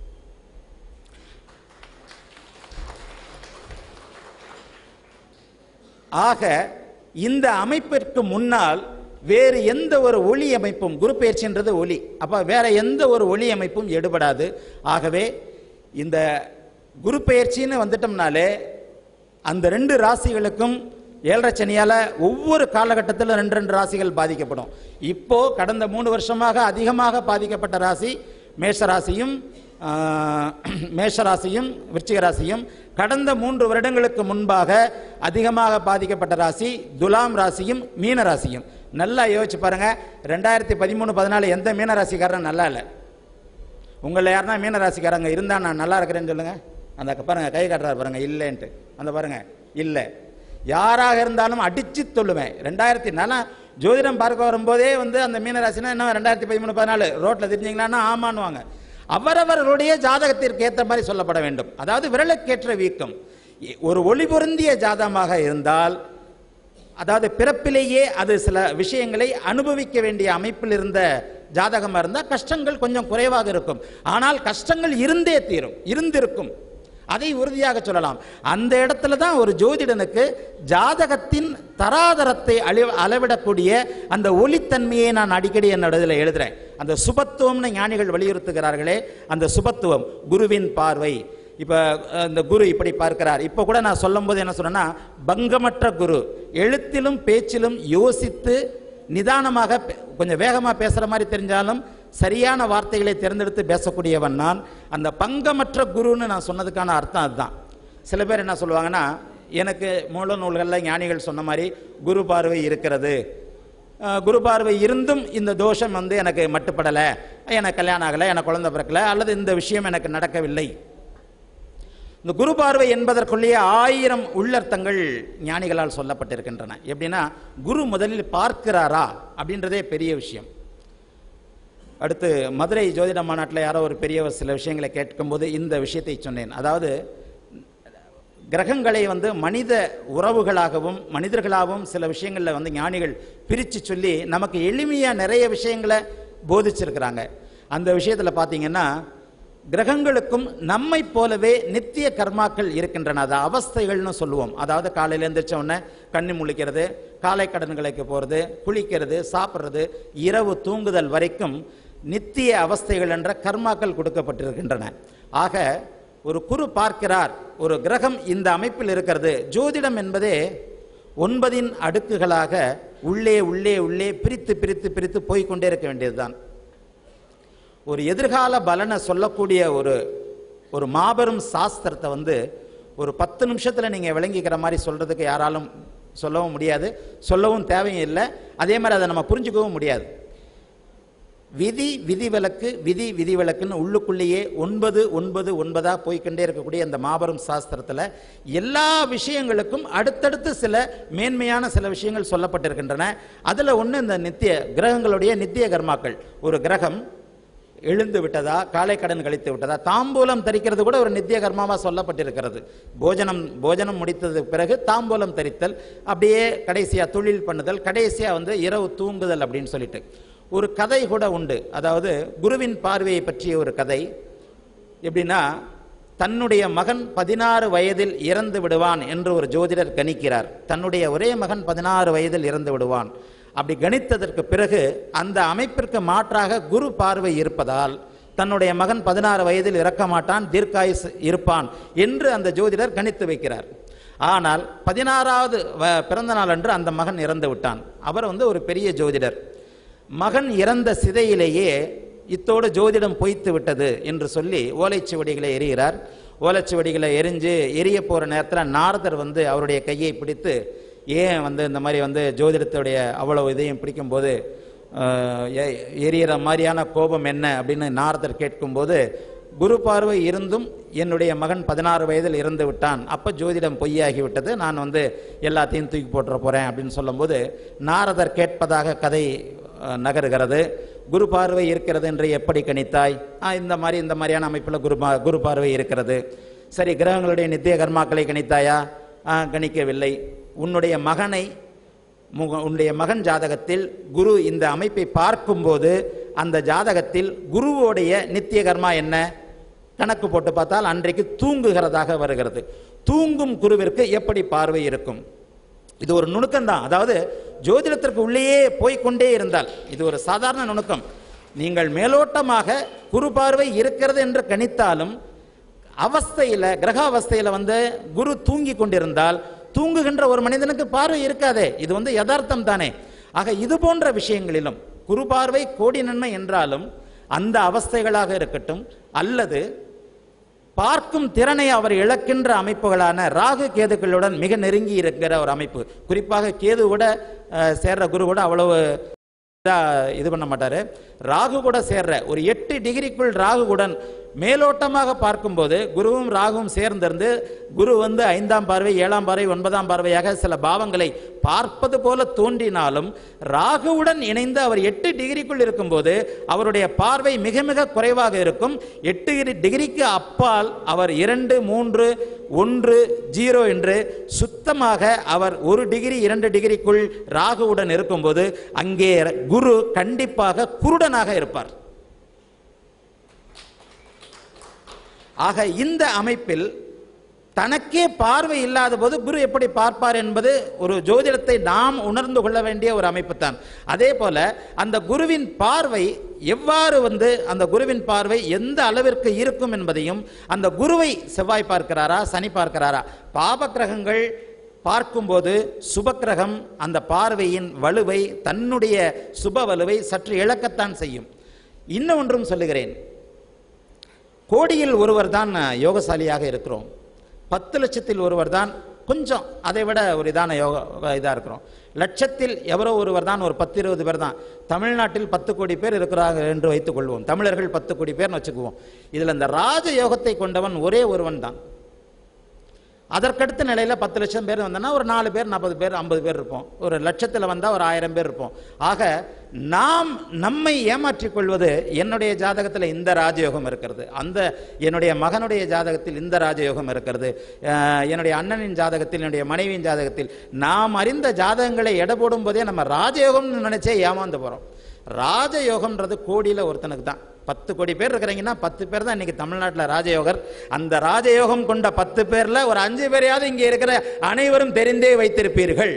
ஆக இந்த அமைப்பிற்கு முன்னால் வேறு எந்த ஒரு ஒளி அமைப்பும் குரு பயிற்சின்றது ஒளி அப்ப வேற எந்த ஒரு ஒளி அமைப்பும் எடுபடாது ஆகவே இந்த குரு பயிற்சின்னு வந்துட்டோம்னாலே அந்த ரெண்டு ராசிகளுக்கும் ஏழரை சனியால ஒவ்வொரு காலகட்டத்திலும் ரெண்டு ரெண்டு ராசிகள் பாதிக்கப்படும் இப்போ கடந்த மூணு வருஷமாக அதிகமாக பாதிக்கப்பட்ட ராசி மேஷ ராசியும் ஆஹ், மேஷ ராசியும் விருச்சிக ராசியும் கடந்த மூன்று வருடங்களுக்கு முன்பாக அதிகமாக பாதிக்கப்பட்ட ராசி துலாம் ராசியும் மீன ராசியும் நல்லா யோசிச்சு பாருங்க ரெண்டாயிரத்தி பதிமூணு பதினாலு எந்த மீன ராசிக்காரரும் நல்லா இல்லை உங்களில் யாருன்னா மீன ராசிக்காரங்க இருந்தா நான் நல்லா இருக்கிறேன்னு சொல்லுங்க அந்த அக்கா பாருங்க கை காட்டுறாரு பாருங்க இல்லைன்ட்டு அந்த பாருங்க இல்லை யாராக இருந்தாலும் அடிச்சு சொல்லுவேன் ரெண்டாயிரத்தி நாலா ஜோதிடம் பார்க்க வரும்போதே வந்து அந்த மீனராசினா என்ன ரெண்டாயிரத்தி பதிமூணு பதினாலு ரோட்ல தெரிஞ்சீங்களான்னா ஆமான்னுவாங்க அவரவர்களுடைய ஜாதகத்திற்கு ஏற்ற மாதிரி சொல்லப்பட வேண்டும் அதாவது விரலுக்கேற்ற வீக்கம் ஒரு ஒளி பொருந்திய ஜாதகமாக இருந்தால் அதாவது பிறப்பிலேயே அது சில விஷயங்களை அனுபவிக்க வேண்டிய அமைப்பில் இருந்த ஜாதகமா இருந்தால் கஷ்டங்கள் கொஞ்சம் குறைவாக இருக்கும் ஆனால் கஷ்டங்கள் இருந்தே தீரும் இருந்திருக்கும் அதை உறுதியாக சொல்லலாம் அந்த இடத்துல தான் ஒரு ஜோதிடனுக்கு ஜாதகத்தின் தராதரத்தை அளி அளவிடக்கூடிய அந்த ஒளித்தன்மையை நான் அடிக்கடி என்னோட இதில் எழுதுறேன் அந்த சுபத்துவம்னு ஞானிகள் வலியுறுத்துகிறார்களே அந்த சுபத்துவம் குருவின் பார்வை இப்போ இந்த குரு இப்படி பார்க்கிறார் இப்போ கூட நான் சொல்லும்போது என்ன சொன்னேன்னா பங்கமற்ற குரு எழுத்திலும் பேச்சிலும் யோசித்து நிதானமாக பே- கொஞ்சம் வேகமாக பேசுகிற மாதிரி தெரிஞ்சாலும் சரியான வார்த்தைகளை தேர்ந்தெடுத்து பேசக்கூடியவன் நான் அந்த பங்கமற்ற குருன்னு நான் சொன்னதுக்கான அர்த்தம் அதுதான் சில பேர் என்ன சொல்லுவாங்கன்னா எனக்கு மூல நூல்களில் ஞானிகள் சொன்ன மாதிரி குரு பார்வை இருக்கிறது அஹ், குரு பார்வை இருந்தும் இந்த தோஷம் வந்து எனக்கு மட்டுப்படலை எனக்கு கல்யாணம் ஆகலை எனக்கு குழந்தை பிறக்கல அல்லது இந்த விஷயம் எனக்கு நடக்கவில்லை இந்த குரு பார்வை என்பதற்குள்ளேயே ஆயிரம் உள்ளர்த்தங்கள் ஞானிகளால் சொல்லப்பட்டிருக்கின்றன எப்படின்னா குரு முதலில் பார்க்கிறாரா அப்படின்றதே பெரிய விஷயம் அடுத்து மதுரை ஜோதிட மாநாட்டில் யாரோ ஒரு பெரியவர் சில விஷயங்களை கேட்கும்போது இந்த விஷயத்தை சொன்னேன் அதாவது கிரகங்களை வந்து மனித உறவுகளாகவும் மனிதர்களாகவும் சில விஷயங்களில் வந்து ஞானிகள் பிரித்து சொல்லி நமக்கு எளிமையாக நிறைய விஷயங்களை போதிச்சிருக்கிறாங்க அந்த விஷயத்தில் பார்த்தீங்கன்னா கிரகங்களுக்கும் நம்மை போலவே நித்திய கர்மாக்கள் இருக்கின்றன அது அவஸ்தைகள்னு சொல்லுவோம் அதாவது காலையில் எழுந்திரிச்ச உடனே கண்ணி முழிக்கிறது காலை கடன்களுக்கு போகிறது குளிக்கிறது சாப்பிட்றது இரவு தூங்குதல் வரைக்கும் நித்திய அவஸ்தைகள் என்ற கர்மாக்கள் கொடுக்கப்பட்டிருக்கின்றன ஆக ஒரு குரு பார்க்கிறார் ஒரு கிரகம் இந்த அமைப்பில் இருக்கிறது ஜோதிடம் என்பதே ஒன்பதின் அடுக்குகளாக உள்ளே உள்ளே உள்ளே பிரித்து பிரித்து பிரித்து போய்க்கொண்டே இருக்க வேண்டியதுதான் ஒரு எதிர்கால பலனை சொல்லக்கூடிய ஒரு ஒரு மாபெரும் சாஸ்திரத்தை வந்து ஒரு பத்து நிமிஷத்துல நீங்க விளங்கிக்கிற மாதிரி சொல்றதுக்கு யாராலும் சொல்லவும் முடியாது சொல்லவும் தேவையும் இல்லை அதே மாதிரி அதை நம்ம புரிஞ்சுக்கவும் முடியாது விதி விதிவிலக்கு விதி விதிவிலக்குன்னு உள்ளுக்குள்ளேயே ஒன்பது ஒன்பது ஒன்பதா போய்க்கொண்டே இருக்கக்கூடிய அந்த மாபெரும் சாஸ்திரத்துல எல்லா விஷயங்களுக்கும் அடுத்தடுத்து சில மேன்மையான சில விஷயங்கள் சொல்லப்பட்டிருக்கின்றன அதுல ஒண்ணு இந்த நித்திய கிரகங்களுடைய நித்திய கர்மாக்கள் ஒரு கிரகம் எழுந்து விட்டதா காலை கடன் கழித்து விட்டதா தாம்பூலம் தரிக்கிறது கூட ஒரு நித்திய கர்மாவா சொல்லப்பட்டிருக்கிறது போஜனம் போஜனம் முடித்தது பிறகு தாம்பூலம் தரித்தல் அப்படியே கடைசியா தொழில் பண்ணுதல் கடைசியா வந்து இரவு தூங்குதல் அப்படின்னு சொல்லிட்டு ஒரு கதை கூட உண்டு அதாவது குருவின் பார்வையை பற்றிய ஒரு கதை எப்படின்னா தன்னுடைய மகன் பதினாறு வயதில் இறந்து விடுவான் என்று ஒரு ஜோதிடர் கணிக்கிறார் தன்னுடைய ஒரே மகன் பதினாறு வயதில் இறந்து விடுவான் அப்படி கணித்ததற்கு பிறகு அந்த அமைப்பிற்கு மாற்றாக குரு பார்வை இருப்பதால் தன்னுடைய மகன் பதினாறு வயதில் இறக்க மாட்டான் தீர்க்காயுஸ் இருப்பான் என்று அந்த ஜோதிடர் கணித்து வைக்கிறார் ஆனால் பதினாறாவது வ- பிறந்த நாள் அன்று அந்த மகன் இறந்து விட்டான் அவர் வந்து ஒரு பெரிய ஜோதிடர் மகன் இறந்த சிதையிலேயே இத்தோடு ஜோதிடம் பொய்த்து விட்டது என்று சொல்லி ஓலைச்சுவடிகளை எரிகிறார் ஓலைச்சுவடிகளை எரிஞ்சு எரிய போகிற நேரத்தில் நாரதர் வந்து அவருடைய கையை பிடித்து ஏன் வந்து இந்த மாதிரி வந்து ஜோதிடத்துடைய அவ்வளவு இதையும் பிடிக்கும்போது ஆஹ், எ- எரியிற மாதிரியான கோபம் என்ன அப்படின்னு நாரதர் கேட்கும்போது குரு பார்வை இருந்தும் என்னுடைய மகன் பதினாறு வயதில் இறந்து விட்டான் அப்போ ஜோதிடம் பொய்யாகி விட்டது நான் வந்து எல்லாத்தையும் தூக்கி போட்டுற போகிறேன் அப்படின்னு சொல்லும்போது நாரதர் கேட்பதாக கதை அஹ், நகருகிறது குரு பார்வை இருக்கிறது என்று எப்படி கணித்தாய் ஆ, இந்த மாதிரி இந்த மாதிரியான அமைப்பில் குரு பா- குரு பார்வை இருக்கிறது சரி கிரகங்களுடைய நித்திய கர்மாக்களை கணித்தாயா ஆ, கணிக்கவில்லை உன்னுடைய மகனை முக- உன்னுடைய மகன் ஜாதகத்தில் குரு இந்த அமைப்பை பார்க்கும்போது அந்த ஜாதகத்தில் குருவோடைய நித்திய கர்மா என்ன கணக்கு போட்டு பார்த்தால் அன்றைக்கு தூங்குகிறதாக வருகிறது தூங்கும் குருவிற்கு எப்படி பார்வை இருக்கும் இது ஒரு நுணுக்கம் தான் அதாவது ஜோதிடத்திற்கு உள்ளேயே போய்க்கொண்டே இருந்தால் இது ஒரு சாதாரண நுணுக்கம் நீங்கள் மேலோட்டமாக குரு பார்வை இருக்கிறது என்று கணித்தாலும் அவஸ்தையில கிரக அவஸ்தையில வந்து குரு தூங்கி கொண்டிருந்தால் தூங்குகின்ற ஒரு மனிதனுக்கு பார்வை இருக்காதே இது வந்து யதார்த்தம் தானே ஆக இது போன்ற விஷயங்களிலும் குரு பார்வை கோடி நன்மை என்றாலும் அந்த அவஸ்தைகளாக இருக்கட்டும் அல்லது பார்க்கும் திறனை அவர் இழக்கின்ற அமைப்புகளான ராகு கேதுக்களுடன் மிக நெருங்கி இருக்கிற ஒரு அமைப்பு குறிப்பாக கேது கூட அஹ், சேர்ற குரு கூட அவ்வளவு இதா இது பண்ண மாட்டாரு ராகு கூட சேர்ற ஒரு எட்டு டிகிரிக்குள் ராகுவுடன் மேலோட்டமாக பார்க்கும்போது குருவும் ராகுவும் சேர்ந்திருந்து குரு வந்து ஐந்தாம் பார்வை ஏழாம் பார்வை ஒன்பதாம் பார்வையாக சில பாவங்களை பார்ப்பது போல தோன்றினாலும் ராகுவுடன் இணைந்து அவர் எட்டு டிகிரிக்குள் இருக்கும்போது அவருடைய பார்வை மிக மிக குறைவாக இருக்கும் எட்டு டிகிரி- டிகிரிக்கு அப்பால் அவர் இரண்டு மூன்று ஒன்று ஜீரோ என்று சுத்தமாக அவர் ஒரு டிகிரி இரண்டு டிகிரிக்குள் ராகுவுடன் இருக்கும்போது அங்கே குரு கண்டிப்பாக குருடனாக இருப்பார் ஆக இந்த அமைப்பில் தனக்கே பார்வை இல்லாத போது குரு எப்படி பார்ப்பார் என்பது ஒரு ஜோதிடத்தை நாம் உணர்ந்து கொள்ள வேண்டிய ஒரு அமைப்பு தான் அதே போல அந்த குருவின் பார்வை எவ்வாறு வந்து அந்த குருவின் பார்வை எந்த அளவிற்கு இருக்கும் என்பதையும் அந்த குருவை செவ்வாய் பார்க்கிறாரா சனி பார்க்கிறாரா பாப கிரகங்கள் பார்க்கும்போது சுபக்கிரகம் அந்த பார்வையின் வலுவை தன்னுடைய சுப வலுவை சற்று இழக்கத்தான் செய்யும் இன்னும் ஒன்றும் சொல்லுகிறேன் கோடியில் ஒருவர் தான் யோகசாலியாக இருக்கிறோம் பத்து லட்சத்தில் ஒருவர் தான் கொஞ்சம் அதை விட ஒரு இதான யோக இதாக இருக்கிறோம் லட்சத்தில் எவரோ ஒருவர் தான் ஒரு பத்து இருபது பேர் தான் தமிழ்நாட்டில் பத்து கோடி பேர் இருக்கிறார்கள் என்று வைத்துக் கொள்வோம் தமிழர்கள் பத்து கோடி பேர்னு வச்சுக்குவோம் இதில் இந்த ராஜ யோகத்தை கொண்டவன் ஒரே ஒருவன் தான் அதற்கடுத்த நிலையில் பத்து லட்சம் பேர் வந்தோன்னா ஒரு நாலு பேர் நாற்பது பேர் ஐம்பது பேர் இருப்போம் ஒரு லட்சத்தில் வந்தால் ஒரு ஆயிரம் பேர் இருப்போம் ஆக நாம் நம்மை ஏமாற்றிக் கொள்வது என்னுடைய ஜாதகத்தில் இந்த ராஜயோகம் இருக்கிறது அந்த என்னுடைய மகனுடைய ஜாதகத்தில் இந்த ராஜயோகம் இருக்கிறது அஹ், என்னுடைய அண்ணனின் ஜாதகத்தில் என்னுடைய மனைவியின் ஜாதகத்தில் நாம் அறிந்த ஜாதகங்களை எடை போடும் போதே நம்ம ராஜயோகம்னு நினைச்சே ஏமாந்து போகிறோம் ராஜயோகம்ன்றது கோடியில் ஒருத்தனுக்கு தான் பத்து கோடி பேர் இருக்கிறீங்கன்னா பத்து பேர் தான் இன்னைக்கு தமிழ்நாட்டில் ராஜயோகர் அந்த ராஜயோகம் கொண்ட பத்து பேர்ல ஒரு அஞ்சு பேரையாவது இங்கே இருக்கிற அனைவரும் தெரிந்தே வைத்திருப்பீர்கள்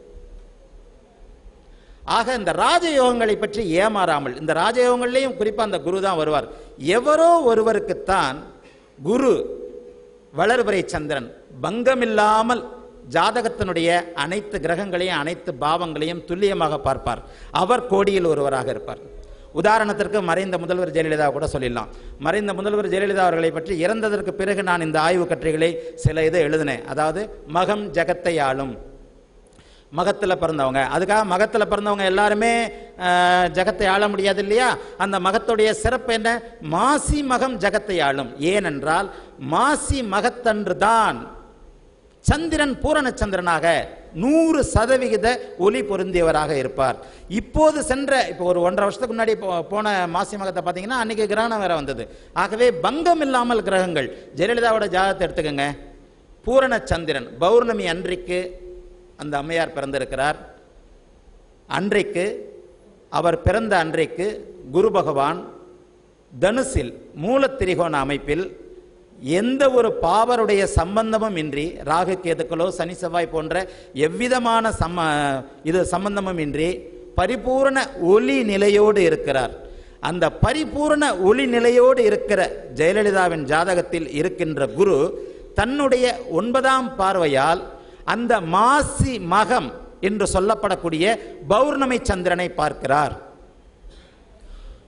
ஆக இந்த ராஜயோகங்களை பற்றி ஏமாறாமல் இந்த ராஜயோகங்கள்லையும் குறிப்பா அந்த குரு தான் வருவார் எவரோ ஒருவருக்குத்தான் குரு வளர்வரை சந்திரன் பங்கமில்லாமல் ஜாதகத்தினுடைய அனைத்து கிரகங்களையும் அனைத்து பாவங்களையும் துல்லியமாக பார்ப்பார் அவர் கோடியில் ஒருவராக இருப்பார் உதாரணத்திற்கு மறைந்த முதல்வர் ஜெயலலிதா கூட சொல்லிடலாம் மறைந்த முதல்வர் ஜெயலலிதா அவர்களை பற்றி இறந்ததற்கு பிறகு நான் இந்த ஆய்வு கட்டுரைகளை சில இதை எழுதினேன் அதாவது மகம் ஜகத்தை ஆளும் மகத்தில் பிறந்தவங்க அதுக்காக மகத்தில் பிறந்தவங்க எல்லாருமே அஹ், ஜகத்தை ஆள முடியாது இல்லையா அந்த மகத்துடைய சிறப்பு என்ன மாசி மகம் ஜகத்தை ஆளும் ஏனென்றால் மாசி மகத்தன்று தான் சந்திரன் பூரண சந்திரனாக நூறு சதவிகித ஒளி பொருந்தியவராக இருப்பார் இப்போது சென்ற இப்போ ஒரு ஒன்றரை வருஷத்துக்கு முன்னாடி போ- போன மாசி மகத்தை பார்த்தீங்கன்னா அன்னைக்கு கிரகணம் வேற வந்தது ஆகவே பங்கம் இல்லாமல் கிரகங்கள் ஜெயலலிதாவோட ஜாதகத்தை எடுத்துக்கோங்க பூரண சந்திரன் பௌர்ணமி அன்றைக்கு அந்த அம்மையார் பிறந்திருக்கிறார் அன்றைக்கு அவர் பிறந்த அன்றைக்கு குரு பகவான் தனுசில் மூலத்திரிகோண அமைப்பில் எந்த ஒரு பாவருடைய சம்பந்தமும் இன்றி ராகு கேதுக்களோ சனி செவ்வாய் போன்ற எவ்விதமான சம்ம இது சம்பந்தமும் இன்றி பரிபூரண ஒளி நிலையோடு இருக்கிறார் அந்த பரிபூரண ஒளி நிலையோடு இருக்கிற ஜெயலலிதாவின் ஜாதகத்தில் இருக்கின்ற குரு தன்னுடைய ஒன்பதாம் பார்வையால் அந்த மாசி மகம் என்று சொல்லப்படக்கூடிய பௌர்ணமி சந்திரனை பார்க்கிறார்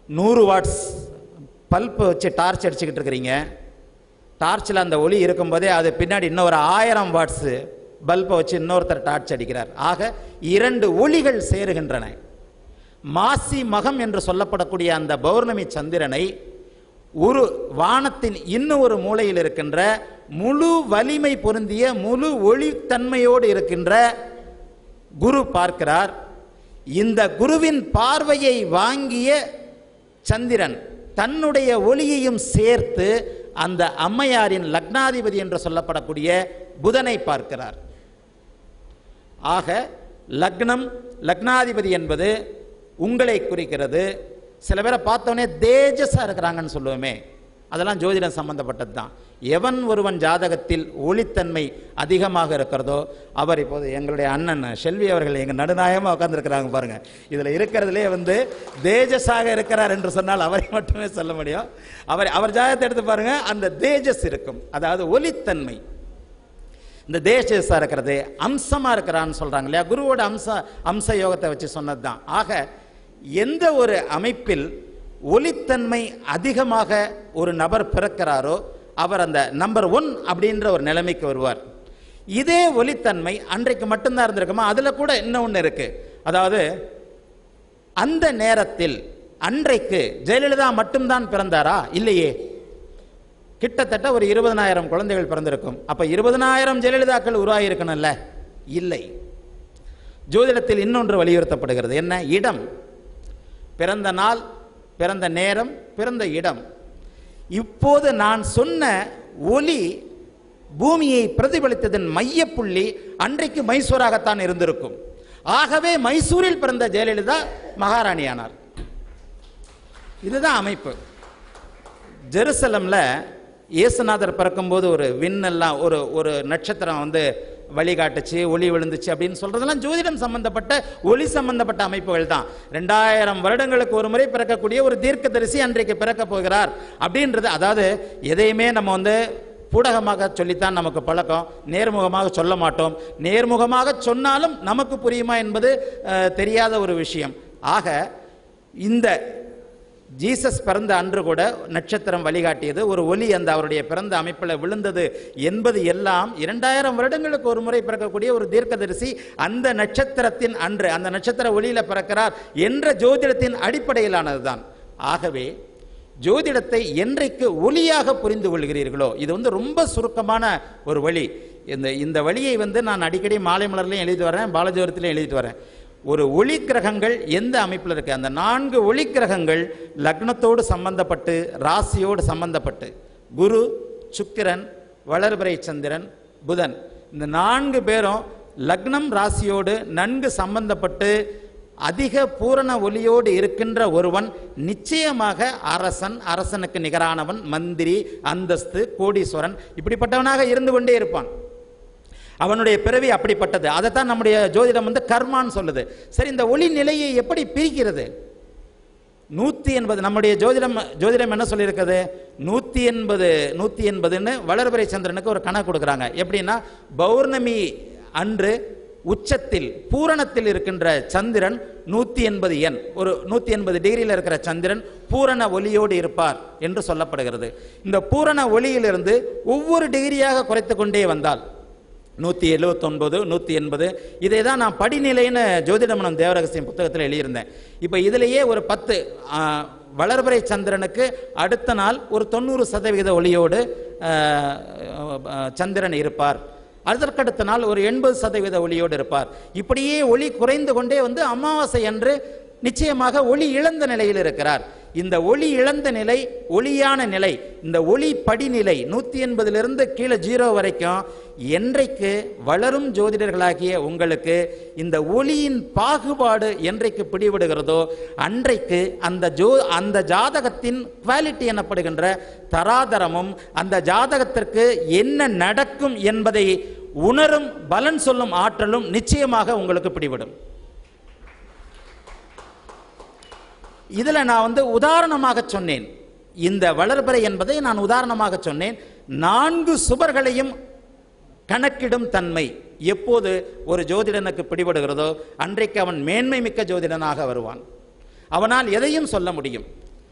நூறு வாட்ஸ் பல்ப் வச்சு டார்ச் அடிச்சுக்கிட்டு இருக்கிறீங்க டார்ச்சில் அந்த ஒளி இருக்கும்போதே அது பின்னாடி இன்னொரு ஆயிரம் வாட்ஸு பல்பை வச்சு இன்னொருத்தர் டார்ச் அடிக்கிறார் ஆக இரண்டு ஒளிகள் சேருகின்றன மாசி மகம் என்று சொல்லப்படக்கூடிய அந்த பௌர்ணமி சந்திரனை ஒரு வானத்தின் இன்னும் ஒரு மூலையில் இருக்கின்ற முழு வலிமை பொருந்திய முழு ஒளித்தன்மையோடு இருக்கின்ற குரு பார்க்கிறார் இந்த குருவின் பார்வையை வாங்கிய சந்திரன் தன்னுடைய ஒளியையும் சேர்த்து அந்த அம்மையாரின் லக்னாதிபதி என்று சொல்லப்படக்கூடிய புதனை பார்க்கிறார் ஆக லக்னம் லக்னாதிபதி என்பது உங்களை குறிக்கிறது சில பேரை பார்த்தோன்னே தேஜஸாக இருக்கிறாங்கன்னு சொல்லுவோமே அதெல்லாம் ஜோதிடம் சம்பந்தப்பட்டது தான் எவன் ஒருவன் ஜாதகத்தில் ஒளித்தன்மை அதிகமாக இருக்கிறதோ அவர் இப்போது எங்களுடைய அண்ணன் செல்வி அவர்கள் எங்கள் நடுநாயகமாக உட்காந்துருக்கிறாங்க பாருங்க இதில் இருக்கிறதுலே வந்து தேஜஸாக இருக்கிறார் என்று சொன்னால் அவரை மட்டுமே சொல்ல முடியும் அவர் அவர் ஜாதகத்தை எடுத்து பாருங்க அந்த தேஜஸ் இருக்கும் அதாவது ஒளித்தன்மை இந்த தேஜஸா இருக்கிறது அம்சமா இருக்கிறான்னு சொல்றாங்க இல்லையா குருவோட அம்ச அம்ச யோகத்தை வச்சு சொன்னது தான் ஆக எந்த ஒரு அமைப்பில் ஒளித்தன்மை அதிகமாக ஒரு நபர் பிறக்கிறாரோ அவர் அந்த நம்பர் ஒன் அப்படின்ற ஒரு நிலைமைக்கு வருவார் இதே ஒளித்தன்மை அன்றைக்கு மட்டும்தான் இருந்திருக்குமா அதுல கூட இன்னொன்று இருக்கு அதாவது அந்த நேரத்தில் அன்றைக்கு ஜெயலலிதா மட்டும்தான் பிறந்தாரா இல்லையே கிட்டத்தட்ட ஒரு இருபதனாயிரம் குழந்தைகள் பிறந்திருக்கும் அப்ப இருபதனாயிரம் ஜெயலலிதாக்கள் உருவாகியிருக்கணும்ல இல்லை ஜோதிடத்தில் இன்னொன்று வலியுறுத்தப்படுகிறது என்ன இடம் பிறந்த நாள் பிறந்த நேரம் பிறந்த இடம் இப்போது நான் சொன்ன ஒளி பூமியை பிரதிபலித்ததன் மையப்புள்ளி அன்றைக்கு மைசூராகத்தான் இருந்திருக்கும் ஆகவே மைசூரில் பிறந்த ஜெயலலிதா மகாராணியானார் இதுதான் அமைப்பு ஜெருசலம்ல இயேசுநாதர் பிறக்கும்போது ஒரு விண்ணெல்லாம் ஒரு ஒரு நட்சத்திரம் வந்து வழிகாட்டுச்சு ஒளி விழுந்துச்சு அப்படின்னு சொல்றதெல்லாம் ஜோதிடம் சம்பந்தப்பட்ட ஒளி சம்பந்தப்பட்ட அமைப்புகள் தான் ரெண்டாயிரம் வருடங்களுக்கு ஒரு முறை பிறக்கக்கூடிய ஒரு தீர்க்கதரிசி அன்றைக்கு பிறக்க போகிறார் அப்படின்றது அதாவது எதையுமே நம்ம வந்து பூடகமாக சொல்லித்தான் நமக்கு பழக்கம் நேர்முகமாக சொல்ல மாட்டோம் நேர்முகமாக சொன்னாலும் நமக்கு புரியுமா என்பது அஹ், தெரியாத ஒரு விஷயம் ஆக இந்த ஜீசஸ் பிறந்த அன்று கூட நட்சத்திரம் வழிகாட்டியது ஒரு ஒளி அந்த அவருடைய பிறந்த அமைப்பில் விழுந்தது என்பது எல்லாம் இரண்டாயிரம் வருடங்களுக்கு ஒரு முறை பிறக்கக்கூடிய ஒரு தீர்க்கதரிசி அந்த நட்சத்திரத்தின் அன்று அந்த நட்சத்திர ஒளியில பிறக்கிறார் என்ற ஜோதிடத்தின் அடிப்படையிலானதுதான் ஆகவே ஜோதிடத்தை என்றைக்கு ஒளியாக புரிந்து கொள்கிறீர்களோ இது வந்து ரொம்ப சுருக்கமான ஒரு வழி இந்த இந்த வழியை வந்து நான் அடிக்கடி மாலை மலர்லையும் எழுதி வரேன் பாலஜோரத்திலையும் எழுதிட்டு வரேன் ஒரு ஒளி கிரகங்கள் எந்த அமைப்பில் இருக்கு அந்த நான்கு ஒளி கிரகங்கள் லக்னத்தோடு சம்பந்தப்பட்டு ராசியோடு சம்பந்தப்பட்டு குரு சுக்கிரன் வளர்பிறை சந்திரன் புதன் இந்த நான்கு பேரும் லக்னம் ராசியோடு நன்கு சம்பந்தப்பட்டு அதிக பூரண ஒளியோடு இருக்கின்ற ஒருவன் நிச்சயமாக அரசன் அரசனுக்கு நிகரானவன் மந்திரி அந்தஸ்து கோடீஸ்வரன் இப்படிப்பட்டவனாக இருந்து கொண்டே இருப்பான் அவனுடைய பிறவி அப்படிப்பட்டது அதைத்தான் நம்முடைய ஜோதிடம் வந்து கர்மான்னு சொல்லுது சரி இந்த ஒளி நிலையை எப்படி பிரிக்கிறது நூத்தி எண்பது நம்முடைய ஜோதிடம் ஜோதிடம் என்ன சொல்லியிருக்குது நூத்தி எண்பது நூத்தி எண்பதுன்னு வளர்பிறை சந்திரனுக்கு ஒரு கணக்கு கொடுக்குறாங்க எப்படின்னா பௌர்ணமி அன்று உச்சத்தில் பூரணத்தில் இருக்கின்ற சந்திரன் நூத்தி எண்பது எண் ஒரு நூத்தி எண்பது டிகிரியில் இருக்கிற சந்திரன் பூரண ஒளியோடு இருப்பார் என்று சொல்லப்படுகிறது இந்த பூரண ஒளியிலிருந்து ஒவ்வொரு டிகிரியாக குறைத்து கொண்டே வந்தால் நூற்றி எழுவத்தொன்பது நூற்றி எண்பது இதை தான் நான் படிநிலைன்னு ஜோதிடமனம் தேவரகசியம் புத்தகத்தில் எழுதியிருந்தேன் இப்போ இதிலேயே ஒரு பத்து ஆ, வளர்பிறை சந்திரனுக்கு அடுத்த நாள் ஒரு தொண்ணூறு சதவிகித ஒளியோடு ஆ, ஆ, சந்திரன் இருப்பார் அதற்கடுத்த நாள் ஒரு எண்பது சதவீத ஒளியோடு இருப்பார் இப்படியே ஒளி குறைந்து கொண்டே வந்து அமாவாசை அன்று நிச்சயமாக ஒளி இழந்த நிலையில் இருக்கிறார் இந்த ஒளி இழந்த நிலை ஒளியான நிலை இந்த ஒளி படிநிலை நூத்தி எண்பதிலிருந்து கீழே ஜீரோ வரைக்கும் என்றைக்கு வளரும் ஜோதிடர்களாகிய உங்களுக்கு இந்த ஒளியின் பாகுபாடு என்றைக்கு பிடிபடுகிறதோ அன்றைக்கு அந்த ஜோ அந்த ஜாதகத்தின் குவாலிட்டி எனப்படுகின்ற தராதரமும் அந்த ஜாதகத்திற்கு என்ன நடக்கும் என்பதை உணரும் பலன் சொல்லும் ஆற்றலும் நிச்சயமாக உங்களுக்கு பிடிபடும் இதில் நான் வந்து உதாரணமாக சொன்னேன் இந்த வளர்பிறை என்பதை நான் உதாரணமாக சொன்னேன் நான்கு சுபர்களையும் கணக்கிடும் தன்மை எப்போது ஒரு ஜோதிடனுக்கு பிடிபடுகிறதோ அன்றைக்கு அவன் மேன்மை மிக்க ஜோதிடனாக வருவான் அவனால் எதையும் சொல்ல முடியும்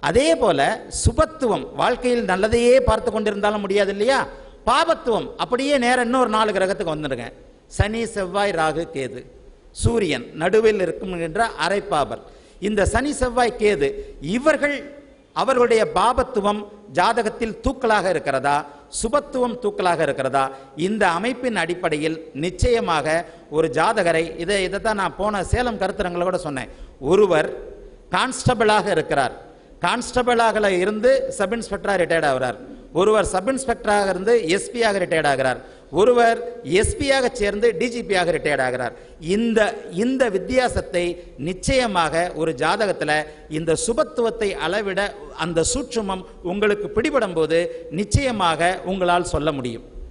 அதே போல சுபத்துவம் வாழ்க்கையில் நல்லதையே பார்த்து கொண்டிருந்தாலும் முடியாது இல்லையா பாபத்துவம் அப்படியே நேரம் இன்னொரு நாலு கிரகத்துக்கு வந்துடுங்க சனி செவ்வாய் ராகு கேது சூரியன் நடுவில் இருக்கும் என்ற அரைப்பாபர் இந்த சனி செவ்வாய் கேது இவர்கள் அவர்களுடைய பாபத்துவம் ஜாதகத்தில் தூக்கலாக இருக்கிறதா சுபத்துவம் தூக்கலாக இருக்கிறதா இந்த அமைப்பின் அடிப்படையில் நிச்சயமாக ஒரு ஜாதகரை இதை இதை தான் நான் போன சேலம் கருத்தரங்களை கூட சொன்னேன் ஒருவர் கான்ஸ்டபிளாக இருக்கிறார் கான்ஸ்டபிளாக இருந்து சப் இன்ஸ்பெக்டராக ரிட்டையர்ட் ஆகிறார் ஒருவர் சப் இன்ஸ்பெக்டராக இருந்து எஸ்பியாக ரிட்டையர்ட் ஆகிறார் ஒருவர் எஸ்பியாக சேர்ந்து டிஜிபியாக ரிட்டையர்ட் ஆகிறார் இந்த இந்த வித்தியாசத்தை நிச்சயமாக ஒரு ஜாதகத்தில் இந்த சுபத்துவத்தை அளவிட அந்த சூட்சுமம் உங்களுக்கு பிடிபடும் போது நிச்சயமாக உங்களால் சொல்ல முடியும்